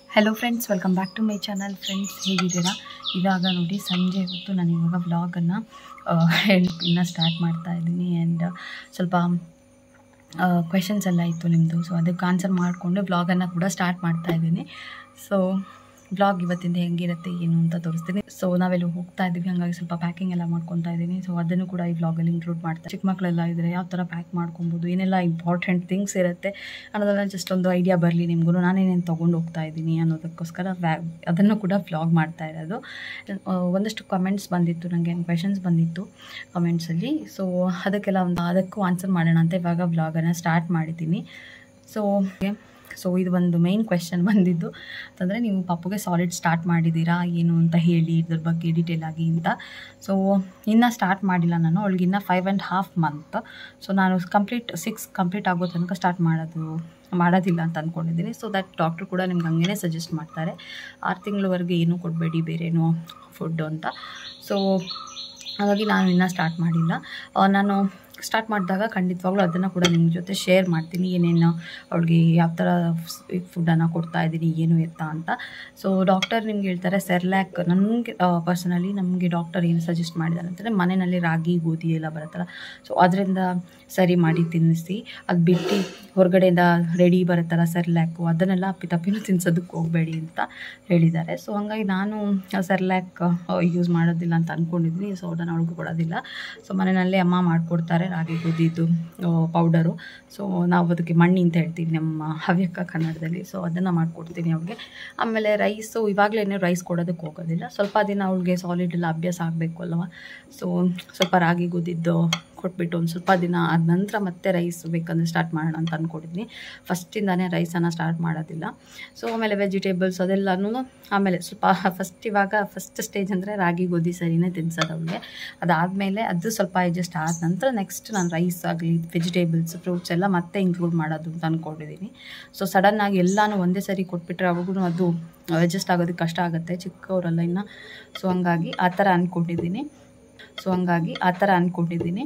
Hello friends welcome back to my channel friends ಹೇಗಿದ್ದೀರಾ ಇವಾಗ ನೋಡಿ ಸಂಜೆ ಹೊತ್ತು ನಾನು ಇವಾಗ ವ್ಲಾಗನ್ನು ಇನ್ನು ಸ್ಟಾರ್ಟ್ ಮಾಡ್ತಾ ಇದ್ದೀನಿ ಆ್ಯಂಡ್ ಸ್ವಲ್ಪ ಕ್ವೆಶನ್ಸ್ ಎಲ್ಲ ಇತ್ತು ನಿಮ್ಮದು ಸೊ ಅದಕ್ಕೆ ಆನ್ಸರ್ ಮಾಡಿಕೊಂಡು ವ್ಲಾಗನ್ನು ಕೂಡ ಸ್ಟಾರ್ಟ್ ಮಾಡ್ತಾ ಇದ್ದೀನಿ ಸೊ ವ್ಲಾಗ್ ಇವತ್ತಿಂದ ಹೆಂಗಿರುತ್ತೆ ಏನು ಅಂತ ತೋರಿಸ್ತೀನಿ ಸೊ ನಾವೆಲ್ಲ ಹೋಗ್ತಾ ಇದ್ದೀವಿ ಹಾಗಾಗಿ ಸ್ವಲ್ಪ ಪ್ಯಾಕಿಂಗ್ ಎಲ್ಲ ಮಾಡ್ಕೊತಾ ಇದ್ದೀನಿ ಸೊ ಅದನ್ನು ಕೂಡ ಈ ವ್ಲಾಗಲ್ಲಿ ಇನ್ಕ್ಲೂಡ್ ಮಾಡ್ತಾ ಚಿಕ್ಕ ಮಕ್ಕಳೆಲ್ಲ ಇದ್ದರೆ ಯಾವ ಥರ ಪ್ಯಾಕ್ ಮಾಡ್ಕೊಬೋದು ಏನೆಲ್ಲ ಇಂಪಾರ್ಟೆಂಟ್ ಥಿಂಗ್ಸ್ ಇರುತ್ತೆ ಅನ್ನೋದೆಲ್ಲ ಜಸ್ಟ್ ಒಂದು ಐಡಿಯಾ ಬರಲಿ ನಿಮಗೂ ನಾನೇನೇನು ತೊಗೊಂಡು ಹೋಗ್ತಾ ಇದ್ದೀನಿ ಅನ್ನೋದಕ್ಕೋಸ್ಕರ ವ್ಯಾ ಅದನ್ನು ಕೂಡ ವ್ಲಾಗ್ ಮಾಡ್ತಾ ಇರೋದು ಆ, ಒಂದಷ್ಟು ಕಮೆಂಟ್ಸ್ ಬಂದಿತ್ತು ನನಗೆ ಕ್ವೆಶನ್ಸ್ ಬಂದಿತ್ತು ಕಮೆಂಟ್ಸಲ್ಲಿ ಸೊ ಅದಕ್ಕೆಲ್ಲ ಒಂದು ಅದಕ್ಕೂ ಆನ್ಸರ್ ಮಾಡೋಣ ಅಂತ ಇವಾಗ ವ್ಲಾಗನ್ನು ಸ್ಟಾರ್ಟ್ ಮಾಡಿದ್ದೀನಿ ಸೊ ಸೊ ಇದು ಒಂದು ಮೈನ್ ಕ್ವೆಶನ್ ಬಂದಿದ್ದು ಅಂತಂದರೆ ನೀವು ಪಾಪುಗೆ ಸಾಲಿಡ್ ಸ್ಟಾರ್ಟ್ ಮಾಡಿದ್ದೀರಾ ಏನು ಅಂತ ಹೇಳಿ ಇದ್ರ ಬಗ್ಗೆ ಡೀಟೇಲ್ ಆಗಿ ಅಂತ ಸೊ ಇನ್ನೂ ಸ್ಟಾರ್ಟ್ ಮಾಡಿಲ್ಲ ನಾನು ಅವಳಿಗೆ ಇನ್ನೂ five and half month so ನಾನು ಕಂಪ್ಲೀಟ್ ಸಿಕ್ಸ್ ಕಂಪ್ಲೀಟ್ ಆಗೋ ತನಕ ಸ್ಟಾರ್ಟ್ ಮಾಡೋದು ಮಾಡೋದಿಲ್ಲ ಅಂತ ಅಂದ್ಕೊಂಡಿದ್ದೀನಿ ಸೊ ದಟ್ ಡಾಕ್ಟ್ರು ಕೂಡ ನಿಮ್ಗೆ ಹಂಗೇ ಸಜೆಸ್ಟ್ ಮಾಡ್ತಾರೆ ಆರು ತಿಂಗಳವರೆಗೆ ಏನೂ ಕೊಡಬೇಡಿ ಬೇರೇನೋ ಫುಡ್ಡು ಅಂತ ಸೊ ಹಾಗಾಗಿ ನಾನು ಇನ್ನೂ ಸ್ಟಾರ್ಟ್ ಮಾಡಿಲ್ಲ ಆ, ನಾನು ಸ್ಟಾರ್ಟ್ ಮಾಡಿದಾಗ ಖಂಡಿತವಾಗ್ಲೂ ಅದನ್ನು ಕೂಡ ನಿಮ್ಮ ಜೊತೆ ಶೇರ್ ಮಾಡ್ತೀನಿ ಏನೇನು ಅವಳಿಗೆ ಯಾವ ಥರ ಫುಡ್ಡನ್ನು ಕೊಡ್ತಾ ಇದ್ದೀನಿ ಏನು ಎತ್ತ ಅಂತ ಸೊ ಡಾಕ್ಟರ್ ನಿಮ್ಗೆ ಹೇಳ್ತಾರೆ ಸೆರ್ಲ್ಯಾಕ್ ನನಗೆ ಪರ್ಸನಲಿ ನಮಗೆ ಡಾಕ್ಟರ್ ಏನು ಸಜೆಸ್ಟ್ ಮಾಡಿದ್ದಾರೆ ಅಂತಂದರೆ ಮನೆಯಲ್ಲಿ ರಾಗಿ ಗೋಧಿ ಎಲ್ಲ ಬರುತ್ತಲ್ಲ ಸೊ ಅದರಿಂದ ಸರಿ ಮಾಡಿ ತಿನ್ನಿಸಿ ಅದು ಬಿಟ್ಟು ಹೊರಗಡೆಯಿಂದ ರೆಡಿ ಬರುತ್ತಲ್ಲ ಸೆರ್ಲ್ಯಾಕು ಅದನ್ನೆಲ್ಲ ಅಪ್ಪಿತಪ್ಪಿನೂ ತಿನ್ಸೋದಕ್ಕೆ ಹೋಗಬೇಡಿ ಅಂತ ಹೇಳಿದ್ದಾರೆ ಸೊ ಹಾಗಾಗಿ ನಾನು ಸೆರ್ಲ್ಯಾಕ್ ಯೂಸ್ ಮಾಡೋದಿಲ್ಲ ಅಂತ ಅಂದ್ಕೊಂಡಿದ್ದೀನಿ ಸೊ ಅದನ್ನು ಅವಳಿಗೂ ಕೊಡೋದಿಲ್ಲ ಸೊ ಮನೆಯಲ್ಲೇ ಅಮ್ಮ ಮಾಡಿಕೊಡ್ತಾರೆ ರಾಗಿ ಗೋಧಿದು ಪೌಡರು ಸೊ ನಾವು ಅದಕ್ಕೆ ಮಣ್ಣಿ ಅಂತ ಹೇಳ್ತೀವಿ ನಮ್ಮ ಹವ್ಯಕ ಕನ್ನಡದಲ್ಲಿ ಸೊ ಅದನ್ನು ಮಾಡಿಕೊಡ್ತೀನಿ ಅವ್ಳಿಗೆ ಆಮೇಲೆ ರೈಸು ಇವಾಗಲೇ ರೈಸ್ ಕೊಡೋದಕ್ಕೆ ಹೋಗೋದಿಲ್ಲ ಸ್ವಲ್ಪ ದಿನ ಅವಳಿಗೆ ಸಾಲಿಡ್ ಎಲ್ಲ ಅಭ್ಯಾಸ ಆಗಬೇಕು ಅಲ್ವ ಸೊ ಸ್ವಲ್ಪ ರಾಗಿ ಗೋಧಿದ್ದು ಕೊಟ್ಬಿಟ್ಟು ಒಂದು ಸ್ವಲ್ಪ ದಿನ ಆದ ನಂತರ ಮತ್ತೆ ರೈಸ್ ಬೇಕಂದ್ರೆ ಸ್ಟಾರ್ಟ್ ಮಾಡೋಣ ಅಂತ ಅಂದ್ಕೊಂಡಿದ್ದೀನಿ ಫಸ್ಟಿಂದಾನೇ ರೈಸನ್ನು ಸ್ಟಾರ್ಟ್ ಮಾಡೋದಿಲ್ಲ ಸೊ ಆಮೇಲೆ ವೆಜಿಟೇಬಲ್ಸ್ ಅದೆಲ್ಲನೂ ಆಮೇಲೆ ಸ್ವಲ್ಪ ಫಸ್ಟ್ ಇವಾಗ ಫಸ್ಟ್ ಸ್ಟೇಜ್ ಅಂದರೆ ರಾಗಿ ಗೋಧಿ ಸರಿನೇ ತಿನ್ಸೋದು ಅವ್ಳಿಗೆ ಅದಾದಮೇಲೆ ಅದು ಸ್ವಲ್ಪ ಅಡ್ಜಸ್ಟ್ ಆದ ನಂತರ ನೆಕ್ಸ್ಟ್ ನಾನು ರೈಸ್ ಆಗಲಿ ವೆಜಿಟೇಬಲ್ಸ್ ಫ್ರೂಟ್ಸ್ ಎಲ್ಲ ಮತ್ತೆ ಇನ್ಕ್ಲೂಡ್ ಮಾಡೋದು ಅಂತ ಅಂದ್ಕೊಂಡಿದ್ದೀನಿ ಸೊ ಸಡನ್ನಾಗಿ ಎಲ್ಲನೂ ಒಂದೇ ಸರಿ ಕೊಟ್ಬಿಟ್ರೆ ಅವಾಗೂ ಅದು ಅಡ್ಜಸ್ಟ್ ಆಗೋದಕ್ಕೆ ಕಷ್ಟ ಆಗುತ್ತೆ ಚಿಕ್ಕವರೆಲ್ಲ ಇನ್ನು ಸೊ ಹಂಗಾಗಿ ಆ ಥರ ಅಂದ್ಕೊಂಡಿದ್ದೀನಿ ಸೊ ಹಂಗಾಗಿ ಆ ಥರ ಅಂದ್ಕೊಂಡಿದ್ದೀನಿ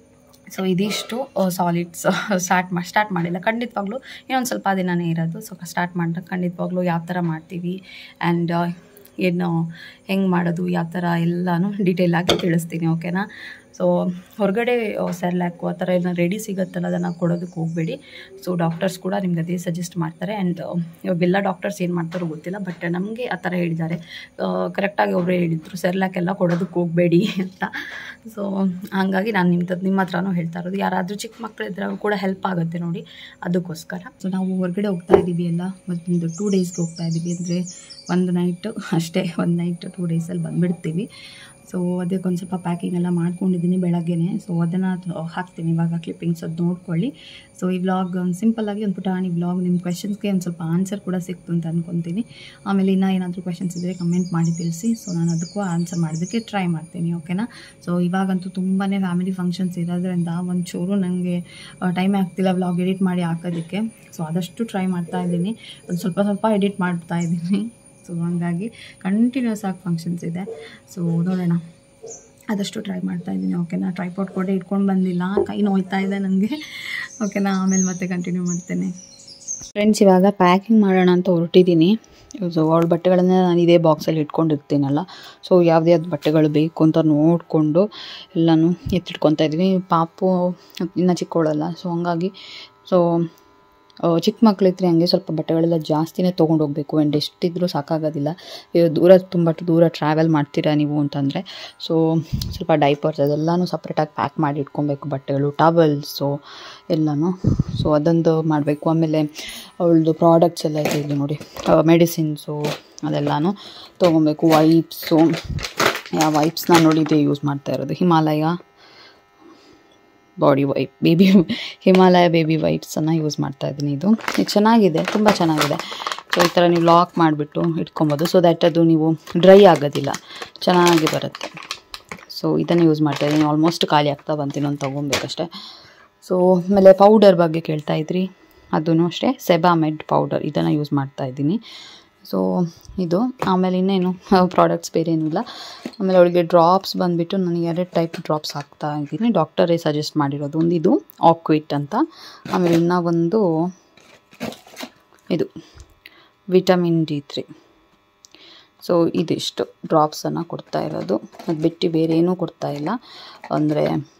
ಸೊ ಇದಿಷ್ಟು ಸಾಲಿಡ್ಸ್ ಸ್ಟಾರ್ಟ್ ಮಾಡಿ ಸ್ಟಾರ್ಟ್ ಮಾಡಿಲ್ಲ ಖಂಡಿತವಾಗ್ಲೂ ಇನ್ನೊಂದು ಸ್ವಲ್ಪ ದಿನನೇ ಇರೋದು ಸೊ ಸ್ಟಾರ್ಟ್ ಮಾಡಿದಾಗ ಖಂಡಿತವಾಗ್ಲೂ ಯಾವ ಥರ ಮಾಡ್ತೀವಿ ಆ್ಯಂಡ್ ಏನು ಹೆಂಗೆ ಮಾಡೋದು ಯಾವ ಥರ ಎಲ್ಲನೂ ಡೀಟೇಲಾಗಿ ತಿಳಿಸ್ತೀನಿ ಓಕೆನಾ ಸೊ ಹೊರಗಡೆ ಸೆರ್ಲ್ಯಾಕು ಆ ಥರ ಎಲ್ಲ ರೆಡಿ ಸಿಗುತ್ತಲ್ಲ ಅದನ್ನು ಕೊಡೋದಕ್ಕೆ ಹೋಗಬೇಡಿ ಸೊ ಡಾಕ್ಟರ್ಸ್ ಕೂಡ ನಿಮ್ಗೆ ಅದೇ ಸಜೆಸ್ಟ್ ಮಾಡ್ತಾರೆ ಆ್ಯಂಡ್ ಇವಾಗೆಲ್ಲ ಡಾಕ್ಟರ್ಸ್ ಏನು ಮಾಡ್ತಾರೋ ಗೊತ್ತಿಲ್ಲ ಬಟ್ ನಮಗೆ ಆ ಥರ ಹೇಳಿದ್ದಾರೆ ಕರೆಕ್ಟಾಗಿ ಒಬ್ಬರೇ ಹೇಳಿದರು ಸೆರ್ಲ್ಯಾಕ್ ಎಲ್ಲ ಕೊಡೋದಕ್ಕೆ ಹೋಗಬೇಡಿ ಅಂತ ಸೊ ಹಾಗಾಗಿ ನಾನು ನಿಮ್ಮ ನಿಮ್ಮ ಹತ್ರನೂ ಹೇಳ್ತಾ ಇರೋದು ಯಾರಾದರೂ ಚಿಕ್ಕ ಮಕ್ಕಳು ಇದ್ದರೆ ಅವ್ರು ಕೂಡ ಹೆಲ್ಪ್ ಆಗುತ್ತೆ ನೋಡಿ ಅದಕ್ಕೋಸ್ಕರ ಸೊ ನಾವು ಹೊರಗಡೆ ಹೋಗ್ತಾ ಇದ್ದೀವಿ ಎಲ್ಲ ಒಂದು ಟೂ ಡೇಸ್ಗೆ ಹೋಗ್ತಾ ಇದ್ದೀವಿ ಅಂದರೆ ಒಂದು ನೈಟು ಅಷ್ಟೇ ಒಂದು ನೈಟ್ ಟೂ ಡೇಸಲ್ಲಿ ಬಂದುಬಿಡ್ತೀವಿ ಸೊ ಅದಕ್ಕೆ ಒಂದು ಸ್ವಲ್ಪ ಪ್ಯಾಕಿಂಗ್ ಎಲ್ಲ ಮಾಡ್ಕೊಂಡಿದ್ದೀನಿ ಬೆಳಗ್ಗೆನೇ ಸೊ ಅದನ್ನು ಹಾಕ್ತೀನಿ ಇವಾಗ ಕ್ಲಿಪ್ಪಿಂಗ್ಸ್ ಅದು ನೋಡ್ಕೊಳ್ಳಿ ಸೊ ಈ ವ್ಲಾಗ್ ಒಂದು ಸಿಂಪಲ್ಲಾಗಿ ಒಂದು ಪುಟಾಣಿ ವ್ಲಾಗ್ ನಿಮ್ಮ ಕ್ವೆಶನ್ಸ್ಗೆ ಒಂದು ಸ್ವಲ್ಪ ಆನ್ಸರ್ ಕೂಡ ಸಿಕ್ತು ಅಂತ ಅಂದ್ಕೊತೀನಿ ಆಮೇಲೆ ಇನ್ನೂ ಏನಾದರೂ ಕ್ವೆಶನ್ಸ್ ಇದ್ದರೆ ಕಮೆಂಟ್ ಮಾಡಿ ತಿಳಿಸಿ ಸೊ ನಾನು ಅದಕ್ಕೂ ಆನ್ಸರ್ ಮಾಡೋದಕ್ಕೆ ಟ್ರೈ ಮಾಡ್ತೀನಿ ಓಕೆನಾ ಸೊ ಇವಾಗಂತೂ ತುಂಬಾ ಫ್ಯಾಮಿಲಿ ಫಂಕ್ಷನ್ಸ್ ಇರೋದ್ರಿಂದ ಒಂಚೂರು ನನಗೆ ಟೈಮ್ ಆಗ್ತಿಲ್ಲ ವ್ಲಾಗ್ ಎಡಿಟ್ ಮಾಡಿ ಹಾಕೋದಕ್ಕೆ ಸೊ ಆದಷ್ಟು ಟ್ರೈ ಮಾಡ್ತಾ ಇದ್ದೀನಿ ಒಂದು ಸ್ವಲ್ಪ ಸ್ವಲ್ಪ ಎಡಿಟ್ ಮಾಡ್ತಾ ಇದ್ದೀನಿ ಸೊ ಹಂಗಾಗಿ ಕಂಟಿನ್ಯೂಸ್ ಆಗಿ ಫಂಕ್ಷನ್ಸ್ ಇದೆ ಸೊ ನೋಡೋಣ ಆದಷ್ಟು ಟ್ರೈ ಮಾಡ್ತಾ ಇದ್ದೀನಿ ಓಕೆನಾ ಟ್ರೈಪಾಟ್ ಕೂಡ ಇಟ್ಕೊಂಡು ಬಂದಿಲ್ಲ ಕೈ ನೋಯ್ತಾ ಇದೆ ನನಗೆ ಓಕೆನಾ ಆಮೇಲೆ ಮತ್ತೆ ಕಂಟಿನ್ಯೂ ಮಾಡ್ತೇನೆ ಫ್ರೆಂಡ್ಸ್ ಇವಾಗ ಪ್ಯಾಕಿಂಗ್ ಮಾಡೋಣ ಅಂತ ಹೊರಟಿದ್ದೀನಿ ಸೊ ಅವಳ ಬಟ್ಟೆಗಳನ್ನ ನಾನು ಇದೇ ಬಾಕ್ಸಲ್ಲಿ ಇಟ್ಕೊಂಡಿರ್ತೀನಲ್ಲ ಸೊ ಯಾವ್ದು ಯಾವ್ದು ಬಟ್ಟೆಗಳು ಬೇಕು ಅಂತ ನೋಡಿಕೊಂಡು ಎಲ್ಲನೂ ಎತ್ತಿಟ್ಕೊತಾ ಇದ್ವಿ ಪಾಪು ಇನ್ನು ಚಿಕ್ಕವಳಲ್ಲ ಸೊ ಹಂಗಾಗಿ ಸೊ ಚಿಕ್ಕ ಮಕ್ಕಳಿದ್ರೆ ಹಂಗೆ ಸ್ವಲ್ಪ ಬಟ್ಟೆಗಳೆಲ್ಲ ಜಾಸ್ತಿನೇ ತೊಗೊಂಡು ಹೋಗಬೇಕು ಆ್ಯಂಡ್ ಎಷ್ಟಿದ್ರೂ ಸಾಕಾಗೋದಿಲ್ಲ ಇದು ದೂರ ತುಂಬ ದೂರ ಟ್ರಾವೆಲ್ ಮಾಡ್ತೀರಾ ನೀವು ಅಂತಂದರೆ ಸೊ ಸ್ವಲ್ಪ ಡೈಪರ್ಸ್ ಅದೆಲ್ಲನೂ ಸಪ್ರೇಟಾಗಿ ಪ್ಯಾಕ್ ಮಾಡಿ ಇಟ್ಕೊಬೇಕು ಬಟ್ಟೆಗಳು ಟವಲ್ಸು ಎಲ್ಲನೂ ಸೊ ಅದೊಂದು ಮಾಡಬೇಕು ಆಮೇಲೆ ಅವಳದು ಪ್ರಾಡಕ್ಟ್ಸ್ ಎಲ್ಲ ಇದೆ ಇಲ್ಲಿ ನೋಡಿ ಮೆಡಿಸಿನ್ಸು ಅದೆಲ್ಲನೂ ತೊಗೊಬೇಕು ವೈಪ್ಸು ಯಾವ ವೈಪ್ಸ್ನ ನೋಡಿ ಇದೇ ಯೂಸ್ ಮಾಡ್ತಾ ಇರೋದು Himalaya body wipe baby Himalaya baby ವೈಪ್ಸನ್ನು ಯೂಸ್ ಮಾಡ್ತಾ ಇದ್ದೀನಿ ಇದು ಇದು ಚೆನ್ನಾಗಿದೆ ತುಂಬ ಚೆನ್ನಾಗಿದೆ ಸೊ ಈ ಥರ ನೀವು ಲಾಕ್ ಮಾಡಿಬಿಟ್ಟು ಇಟ್ಕೊಬೋದು ಸೊ ದ್ಯಾಟ್ ಅದು ನೀವು ಡ್ರೈ ಆಗೋದಿಲ್ಲ ಚೆನ್ನಾಗಿ ಬರುತ್ತೆ ಸೊ ಇದನ್ನು ಯೂಸ್ ಮಾಡ್ತಾ ಇದ್ದೀನಿ ಆಲ್ಮೋಸ್ಟ್ ಖಾಲಿ ಆಗ್ತಾ ಬಂತೀನಿ ಒಂದು ತೊಗೊಬೇಕಷ್ಟೆ ಸೊ ಆಮೇಲೆ ಪೌಡರ್ ಬಗ್ಗೆ ಕೇಳ್ತಾ ಇದ್ರಿ ಅದೂ ಅಷ್ಟೇ ಸೆಬಾಮೆಡ್ ಪೌಡರ್ ಇದನ್ನು ಯೂಸ್ ಮಾಡ್ತಾ ಇದ್ದೀನಿ ಸೊ ಇದು ಆಮೇಲೆ ಇನ್ನೇನು ಪ್ರಾಡಕ್ಟ್ಸ್ ಬೇರೆ ಏನೂ ಇಲ್ಲ ಆಮೇಲೆ ಅವಳಿಗೆ ಡ್ರಾಪ್ಸ್ ಬಂದುಬಿಟ್ಟು ನನಗೆ ಎರಡು ಟೈಪ್ ಡ್ರಾಪ್ಸ್ ಹಾಕ್ತಾ ಇದ್ದೀನಿ ಡಾಕ್ಟರೇ ಸಜೆಸ್ಟ್ ಮಾಡಿರೋದು ಒಂದು ಇದು ಆಕ್ವಿಟ್ ಅಂತ ಆಮೇಲೆ ಇನ್ನೂ ಒಂದು ಇದು ವಿಟಮಿನ್ ಡಿ ತ್ರೀ ಸೊ ಇದಿಷ್ಟು ಡ್ರಾಪ್ಸನ್ನು ಕೊಡ್ತಾ ಇರೋದು ಅದು ಬಿಟ್ಟು ಬೇರೆ ಏನೂ ಕೊಡ್ತಾ ಇಲ್ಲ ಅಂದರೆ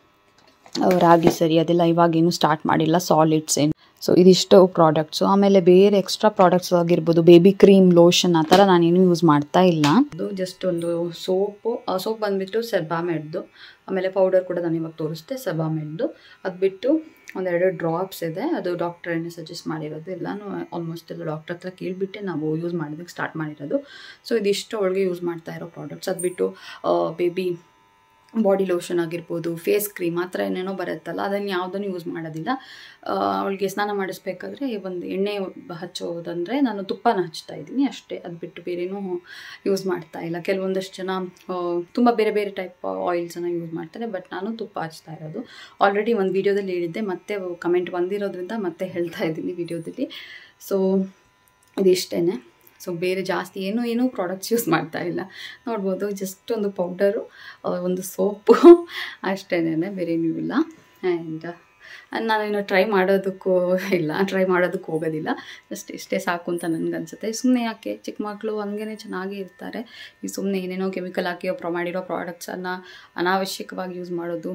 ರಾಗಿ ಸರಿ ಅದೆಲ್ಲ ಇವಾಗೇನು ಸ್ಟಾರ್ಟ್ ಮಾಡಿಲ್ಲ ಸಾಲಿಡ್ಸ್ ಏನು ಸೊ ಇದಿಷ್ಟು ಪ್ರಾಡಕ್ಟ್ಸು ಆಮೇಲೆ ಬೇರೆ ಎಕ್ಸ್ಟ್ರಾ ಪ್ರಾಡಕ್ಟ್ಸ್ ಆಗಿರ್ಬೋದು ಬೇಬಿ ಕ್ರೀಮ್ ಲೋಷನ್ ಆ ಥರ ನಾನೇನು ಯೂಸ್ ಮಾಡ್ತಾ ಇಲ್ಲ ಅದು ಜಸ್ಟ್ ಒಂದು ಸೋಪು ಆ ಸೋಪ್ ಬಂದುಬಿಟ್ಟು ಸೆಬಾಮೆಡ್ದು ಆಮೇಲೆ ಪೌಡರ್ ಕೂಡ ನಾನು ಇವಾಗ ತೋರಿಸ್ದೆ ಸೆಬಾಮೆಡ್ದು ಅದು ಬಿಟ್ಟು ಒಂದೆರಡು ಡ್ರಾಪ್ಸ್ ಇದೆ ಅದು ಡಾಕ್ಟರ್ ಏನೇ ಸಜೆಸ್ಟ್ ಮಾಡಿರೋದು ಎಲ್ಲನೂ ಆಲ್ಮೋಸ್ಟ್ ಎಲ್ಲ ಡಾಕ್ಟರ್ ಹತ್ರ ಕೇಳಿಬಿಟ್ಟೆ ನಾವು ಯೂಸ್ ಮಾಡೋದಕ್ಕೆ ಸ್ಟಾರ್ಟ್ ಮಾಡಿರೋದು ಸೊ ಇದಿಷ್ಟು ಅವಳಿಗೆ ಯೂಸ್ ಮಾಡ್ತಾ ಇರೋ ಪ್ರಾಡಕ್ಟ್ಸ್ ಅದು ಬಿಟ್ಟು ಬೇಬಿ ಬಾಡಿ ಲೋಷನ್ ಆಗಿರ್ಬೋದು ಫೇಸ್ ಕ್ರೀಮ್ ಆ ಥರ ಏನೇನೋ ಬರುತ್ತಲ್ಲ ಅದನ್ನು ಯಾವುದನ್ನು ಯೂಸ್ ಮಾಡೋದಿಲ್ಲ ಅವಳಿಗೆ ಸ್ನಾನ ಮಾಡಿಸ್ಬೇಕಾದ್ರೆ ಒಂದು ಎಣ್ಣೆ ಹಚ್ಚೋದಂದರೆ ನಾನು ತುಪ್ಪನ ಹಚ್ತಾ ಇದ್ದೀನಿ ಅಷ್ಟೇ ಅದು ಬಿಟ್ಟು ಬೇರೇನೂ ಯೂಸ್ ಮಾಡ್ತಾ ಇಲ್ಲ ಕೆಲವೊಂದಷ್ಟು ಜನ ತುಂಬ ಬೇರೆ ಬೇರೆ ಟೈಪ್ ಆಯಿಲ್ಸನ್ನು ಯೂಸ್ ಮಾಡ್ತಾರೆ ಬಟ್ ನಾನು ತುಪ್ಪ ಹಚ್ತಾ ಇರೋದು ಆಲ್ರೆಡಿ ಒಂದು ವೀಡಿಯೋದಲ್ಲಿ ಹೇಳಿದ್ದೆ ಮತ್ತೆ ಕಮೆಂಟ್ ಬಂದಿರೋದ್ರಿಂದ ಮತ್ತೆ ಹೇಳ್ತಾ ಇದ್ದೀನಿ ವಿಡಿಯೋದಲ್ಲಿ ಸೊ ಇದಿಷ್ಟೇ ಸೊ ಬೇರೆ ಜಾಸ್ತಿ ಏನೂ ಏನೂ ಪ್ರಾಡಕ್ಟ್ಸ್ ಯೂಸ್ ಮಾಡ್ತಾ ಇಲ್ಲ ನೋಡ್ಬೋದು ಜಸ್ಟ್ ಒಂದು ಪೌಡರು ಒಂದು ಸೋಪು ಅಷ್ಟೇನೆ ಬೇರೆ ಏನೂ ಇಲ್ಲ ಆ್ಯಂಡ್ ನಾನೇನು ಟ್ರೈ ಮಾಡೋದಕ್ಕೂ ಇಲ್ಲ ಟ್ರೈ ಮಾಡೋದಕ್ಕೆ ಹೋಗೋದಿಲ್ಲ ಜಸ್ಟ್ ಇಷ್ಟೇ ಸಾಕು ಅಂತ ನನಗನ್ಸುತ್ತೆ ಸುಮ್ಮನೆ ಯಾಕೆ ಚಿಕ್ಕ ಮಕ್ಕಳು ಹಂಗೇ ಚೆನ್ನಾಗಿ ಇರ್ತಾರೆ ಈ ಸುಮ್ಮನೆ ಏನೇನೋ ಕೆಮಿಕಲ್ ಹಾಕಿ ಪ್ರ ಮಾಡಿರೋ ಪ್ರಾಡಕ್ಟ್ಸನ್ನು ಅನಾವಶ್ಯಕವಾಗಿ ಯೂಸ್ ಮಾಡೋದು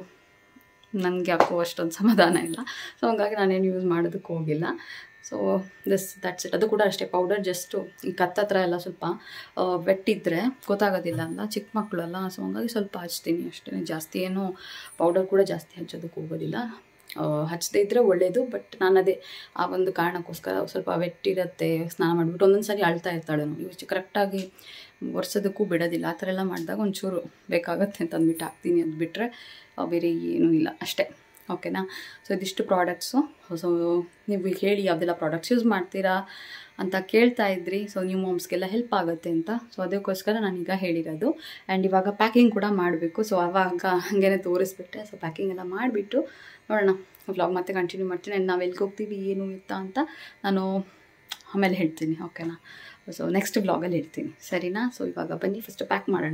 ನನಗೆ ಯಾಕೋ ಅಷ್ಟೊಂದು ಸಮಾಧಾನ ಇಲ್ಲ ಸೊ ಹಂಗಾಗಿ ನಾನೇನು ಯೂಸ್ ಮಾಡೋದಕ್ಕೆ ಹೋಗಿಲ್ಲ ಸೊ ದಿಸ್ ದಟ್ಸ್ ಇಟ್ ಅದು ಕೂಡ ಅಷ್ಟೇ ಪೌಡರ್ ಜಸ್ಟು ಈ ಕತ್ತತ್ರ ಎಲ್ಲ ಸ್ವಲ್ಪ ವೆಟ್ಟಿದ್ರೆ ಗೊತ್ತಾಗೋದಿಲ್ಲ ಅಲ್ಲ ಚಿಕ್ಕ ಮಕ್ಕಳು ಅಲ್ಲ ಸೊ ಹಂಗಾಗಿ ಸ್ವಲ್ಪ ಹಚ್ತೀನಿ ಅಷ್ಟೇ ಜಾಸ್ತಿ ಏನು ಪೌಡರ್ ಕೂಡ ಜಾಸ್ತಿ ಹಚ್ಚೋದಕ್ಕೆ ಹೋಗೋದಿಲ್ಲ ಹಚ್ಚದೇ ಇದ್ದರೆ ಒಳ್ಳೆಯದು ಬಟ್ ನಾನು ಅದೇ ಆ ಒಂದು ಕಾರಣಕ್ಕೋಸ್ಕರ ಸ್ವಲ್ಪ ವೆಟ್ಟಿರುತ್ತೆ ಸ್ನಾನ ಮಾಡಿಬಿಟ್ಟು ಒಂದೊಂದು ಸಾರಿ ಅಳ್ತಾ ಇರ್ತಾಳೆ ನೋಡಿ ಕರೆಕ್ಟಾಗಿ ಒರೆಸೋದಕ್ಕೂ ಬಿಡೋದಿಲ್ಲ ಆ ಥರ ಎಲ್ಲ ಮಾಡಿದಾಗ ಒಂಚೂರು ಬೇಕಾಗತ್ತೆ ಅಂತ ಅಂದ್ಬಿಟ್ಟು ಹಾಕ್ತೀನಿ ಅದು ಬಿಟ್ಟರೆ ಬೇರೆ ಏನೂ ಇಲ್ಲ ಅಷ್ಟೇ ಓಕೆನಾ ಸೊ ಇದಿಷ್ಟು ಪ್ರಾಡಕ್ಟ್ಸು ಸೊ ನೀವು ಹೇಳಿ ಯಾವುದೆಲ್ಲ ಪ್ರಾಡಕ್ಟ್ಸ್ ಯೂಸ್ ಮಾಡ್ತೀರಾ ಅಂತ ಕೇಳ್ತಾ ಇದ್ರಿ ಸೊ ನೀವು ಮಾಮ್ಸ್ಗೆಲ್ಲ ಹೆಲ್ಪ್ ಆಗುತ್ತೆ ಅಂತ ಸೊ ಅದಕ್ಕೋಸ್ಕರ ನಾನೀಗ ಹೇಳಿರೋದು ಆ್ಯಂಡ್ ಇವಾಗ ಪ್ಯಾಕಿಂಗ್ ಕೂಡ ಮಾಡಬೇಕು ಸೊ ಆವಾಗ ಹಾಗೇ ತೋರಿಸ್ಬಿಟ್ಟೆ ಸೊ ಪ್ಯಾಕಿಂಗ್ ಎಲ್ಲ ಮಾಡಿಬಿಟ್ಟು ನೋಡೋಣ ವ್ಲಾಗ್ ಮತ್ತೆ ಕಂಟಿನ್ಯೂ ಮಾಡ್ತೀನಿ ಆ್ಯಂಡ್ ನಾವು ಎಲ್ಲಿಗೆ ಹೋಗ್ತೀವಿ ಏನು ಎತ್ತ ಅಂತ ನಾನು ಆಮೇಲೆ ಹೇಳ್ತೀನಿ ಓಕೆನಾ ಸೊ ನೆಕ್ಸ್ಟ್ ವ್ಲಾಗಲ್ಲಿ ಹೇಳ್ತೀನಿ ಸರಿನಾ ಸೊ ಇವಾಗ ಬನ್ನಿ ಫಸ್ಟ್ ಪ್ಯಾಕ್ ಮಾಡೋಣ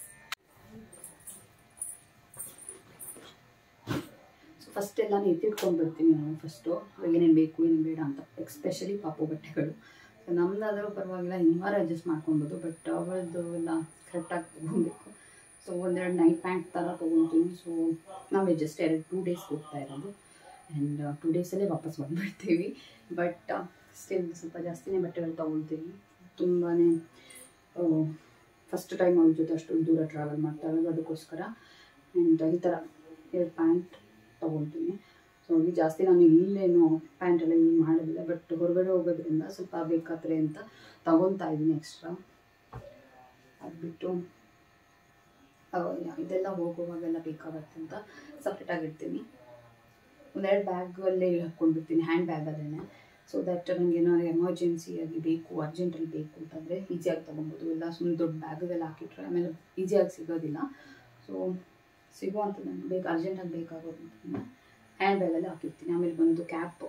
ಫಸ್ಟ್ ಎಲ್ಲನೂ ಎತ್ತಿಟ್ಕೊಂಡು ಬರ್ತೀನಿ ನಾನು ಫಸ್ಟು ಏನೇನು ಬೇಕು ಏನೇನು ಬೇಡ ಅಂತ ಎಕ್ಸ್ಪೆಷಲಿ ಪಾಪು ಬಟ್ಟೆಗಳು ಸೊ ನಮ್ಮದಾದರೂ ಪರವಾಗಿಲ್ಲ ಹಿಂಗಾರು ಅಡ್ಜಸ್ಟ್ ಮಾಡ್ಕೊಬೋದು ಬಟ್ ಅವಳದ್ದು ಎಲ್ಲ ಕರೆಕ್ಟಾಗಿ ತೊಗೊಬೇಕು ಸೊ ಒಂದೆರಡು ನೈಟ್ ಪ್ಯಾಂಟ್ ಥರ ತೊಗೊತೀನಿ ಸೊ ನಾವು ಜಸ್ಟ್ ಎರಡು ಟೂ ಡೇಸ್ ಹೋಗ್ತಾ ಇರೋದು ಆ್ಯಂಡ್ ಟೂ ಡೇಸಲ್ಲೇ ವಾಪಸ್ ಬಂದುಬಿಡ್ತೀವಿ ಬಟ್ ಸ್ಟಿಲ್ ಸ್ವಲ್ಪ ಜಾಸ್ತಿನೇ ಬಟ್ಟೆಗಳು ತೊಗೊಳ್ತೀನಿ ತುಂಬಾ ಫಸ್ಟ್ ಟೈಮ್ ಅವ್ರ ಜೊತೆ ಅಷ್ಟು ದೂರ ಟ್ರಾವೆಲ್ ಮಾಡ್ತಾ ಇರೋದು ಅದಕ್ಕೋಸ್ಕರ ಆ್ಯಂಡ್ ಈ ಥರ ಎರಡು ಪ್ಯಾಂಟ್ ತೊಗೊಳ್ತೀನಿ ಸೊ ಅಲ್ಲಿ ಜಾಸ್ತಿ ನಾನು ಇಲ್ಲೇನು ಪ್ಯಾಂಟ್ ಎಲ್ಲ ಯೂಸ್ ಮಾಡೋದಿಲ್ಲ ಬಟ್ ಹೊರಗಡೆ ಹೋಗೋದ್ರಿಂದ ಸ್ವಲ್ಪ ಬೇಕಾದ್ರೆ ಅಂತ ತಗೊತಾ ಇದ್ದೀನಿ ಎಕ್ಸ್ಟ್ರಾ ಅದು ಬಿಟ್ಟು ಇದೆಲ್ಲ ಹೋಗುವಾಗೆಲ್ಲ ಬೇಕಾಗತ್ತೆ ಅಂತ ಸಪ್ರೇಟಾಗಿ ಇಡ್ತೀನಿ ಒಂದೆರಡು ಬ್ಯಾಗಲ್ಲೇ ಹಾಕ್ಕೊಂಡಿರ್ತೀನಿ ಹ್ಯಾಂಡ್ ಬ್ಯಾಗಲ್ಲೇ ಸೊ ದಟ್ ನನಗೆ ಏನಾದ್ರು ಎಮರ್ಜೆನ್ಸಿಯಾಗಿ ಬೇಕು ಅರ್ಜೆಂಟಲ್ಲಿ ಬೇಕು ಅಂತಂದರೆ ಈಸಿಯಾಗಿ ತೊಗೊಬೋದು ಇಲ್ಲ ಸುಮ್ಮನೆ ದೊಡ್ಡ ಬ್ಯಾಗಲ್ಲಿ ಹಾಕಿಟ್ರೆ ಆಮೇಲೆ ಈಸಿಯಾಗಿ ಸಿಗೋದಿಲ್ಲ ಸೊ ಸಿಗುವಂಥ ನನಗೆ ಬೇಕು ಅರ್ಜೆಂಟಾಗಿ ಬೇಕಾಗೋದು ಅಂತಂದರೆ ಹ್ಯಾಂಡ್ ಬ್ಯಾಗಲ್ಲಿ ಹಾಕಿರ್ತೀನಿ ಆಮೇಲೆ ಬಂದು ಕ್ಯಾಪು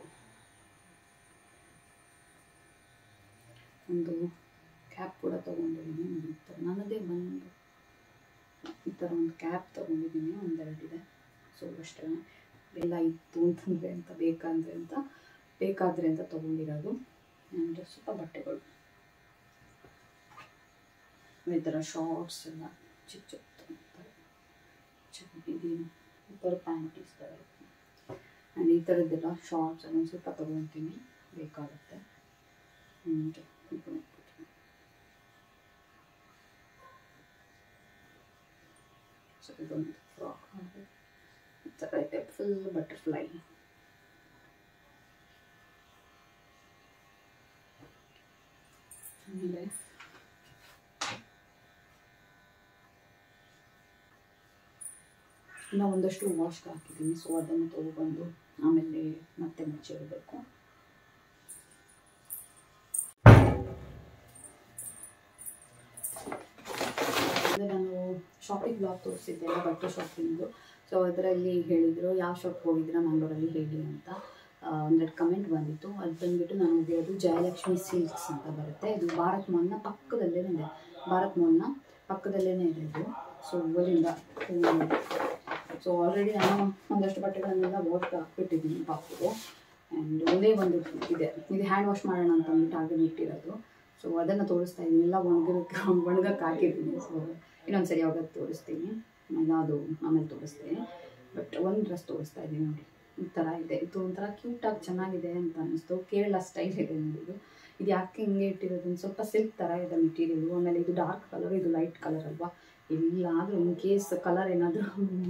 ಒಂದು ಕ್ಯಾಪ್ ಕೂಡ ತೊಗೊಂಡಿದ್ದೀನಿ ಈ ಥರ ನನ್ನದೇ ಬಂದು ಈ ಥರ ಒಂದು ಕ್ಯಾಪ್ ತೊಗೊಂಡಿದ್ದೀನಿ ಒಂದೆರಡಿದೆ ಸೊ ಅಷ್ಟೇ ಎಲ್ಲ ಇತ್ತು ಅಂತಂದರೆ ಅಂತ ಬೇಕಂದರೆ ಅಂತ ಬೇಕಾದರೆ ಅಂತ ತೊಗೊಂಡಿರೋದು ಆ್ಯಂಡ್ ಸ್ವಲ್ಪ ಬಟ್ಟೆಗಳು ಈ ಥರ ಶಾರ್ಟ್ಸ್ ಎಲ್ಲ ಚಿಕ್ಕ ಚಿಕ್ಕ ಇದೇನು ಈ ಥರ ಪ್ಯಾಂಟೀಸ್ ಥರ ಆ್ಯಂಡ್ ಈ ಥರದ್ದೆಲ್ಲ ಶಾರ್ಟ್ಸ್ ಒಂದು ಸ್ವಲ್ಪ ತೊಗೊತೀನಿ ಬೇಕಾಗುತ್ತೆ ಆ್ಯಂಡ್ ಸೊ ಇದೊಂದು ಫ್ರಾಕ್ ಈ ಥರ ಇದೆ ಫುಲ್ ಬಟರ್ಫ್ಲೈ ಆಮೇಲೆ ಇನ್ನು ಒಂದಷ್ಟು ವಾಶ್ಗೆ ಹಾಕಿದ್ದೀನಿ ಸೊ ಅದನ್ನು ತೊಗೊಬಂದು ಆಮೇಲೆ ಮತ್ತೆ ಮುಚ್ಚಿಡಬೇಕು ಅಂದರೆ ನಾನು ಶಾಪಿಂಗ್ ಬ್ಲಾಗ್ ತೋರಿಸಿದ್ದೆ ಬಟ್ಟೆ ಶಾಪಿಂಗು ಸೊ ಅದರಲ್ಲಿ ಹೇಳಿದರು ಯಾವ ಶಾಪ್ ಹೋಗಿದ್ದೀರಾ ಮಂಗಳೂರಲ್ಲಿ ಹೇಳಿ ಅಂತ ಒಂದೆರಡು ಕಮೆಂಟ್ ಬಂದಿತ್ತು ಅದು ಬಂದುಬಿಟ್ಟು ನಾನು ಹೋಗಿರೋದು ಜಯಲಕ್ಷ್ಮಿ ಸಿಲ್ಕ್ಸ್ ಅಂತ ಬರುತ್ತೆ ಇದು ಭಾರತ್ ಮಾಲ್ನ ಪಕ್ಕದಲ್ಲೇ ಇದೆ ಭಾರತ್ ಮಾಲ್ನ ಪಕ್ಕದಲ್ಲೇ ಇದೆ ಇದು ಸೊ ಅಲ್ಲಿಂದ ಸೊ ಆಲ್ರೆಡಿ ನಾನು ಒಂದಷ್ಟು ಬಟ್ಟೆಗಳನ್ನೆಲ್ಲ ವಾಶ್ ಹಾಕ್ಬಿಟ್ಟಿದ್ದೀನಿ ಪಾಪುದು ಆ್ಯಂಡ್ ಒಂದೇ ಒಂದು ಇದೆ ಇದು ಹ್ಯಾಂಡ್ ವಾಶ್ ಮಾಡೋಣ ಅಂತ ಅಂದ್ಬಿಟ್ಟು ಹಾಗೆ ಇಟ್ಟಿರೋದು ಸೊ ಅದನ್ನು ತೋರಿಸ್ತಾ ಇದ್ದೀನಿ ಎಲ್ಲ ಒಣಗಕ್ಕೆ ಒಣಗಕ್ಕೆ ಹಾಕಿದ್ದೀನಿ ಸೊ ಇನ್ನೊಂದು ಸರಿ ಯಾವಾಗ ತೋರಿಸ್ತೀನಿ ಆಮೇಲೆ ಅದು ಆಮೇಲೆ ತೋರಿಸ್ತೀನಿ ಬಟ್ ಒಂದು ಡ್ರೆಸ್ ತೋರಿಸ್ತಾ ಇದ್ದೀನಿ ನೋಡಿ ಈ ಥರ ಇದೆ ಇದು ಒಂಥರ ಕ್ಯೂಟಾಗಿ ಚೆನ್ನಾಗಿದೆ ಅಂತ ಅನ್ನಿಸ್ತು ಕೇರಳ ಸ್ಟೈಲ್ ಇದೆ ನೋಡಿ ಇದು ಇದು ಯಾಕೆ ಹಿಂಗೆ ಇಟ್ಟಿರೋದು ಒಂದು ಸ್ವಲ್ಪ ಸಿಲ್ಕ್ ಥರ ಇದೆ ಮೆಟೀರಿಯಲು ಆಮೇಲೆ ಇದು ಡಾರ್ಕ್ ಕಲರ್ ಇದು ಲೈಟ್ ಕಲರ್ ಅಲ್ವಾ ಎಲ್ಲಾದರೂ ಇನ್ ಕೇಸ್ ಕಲರ್ ಏನಾದರೂ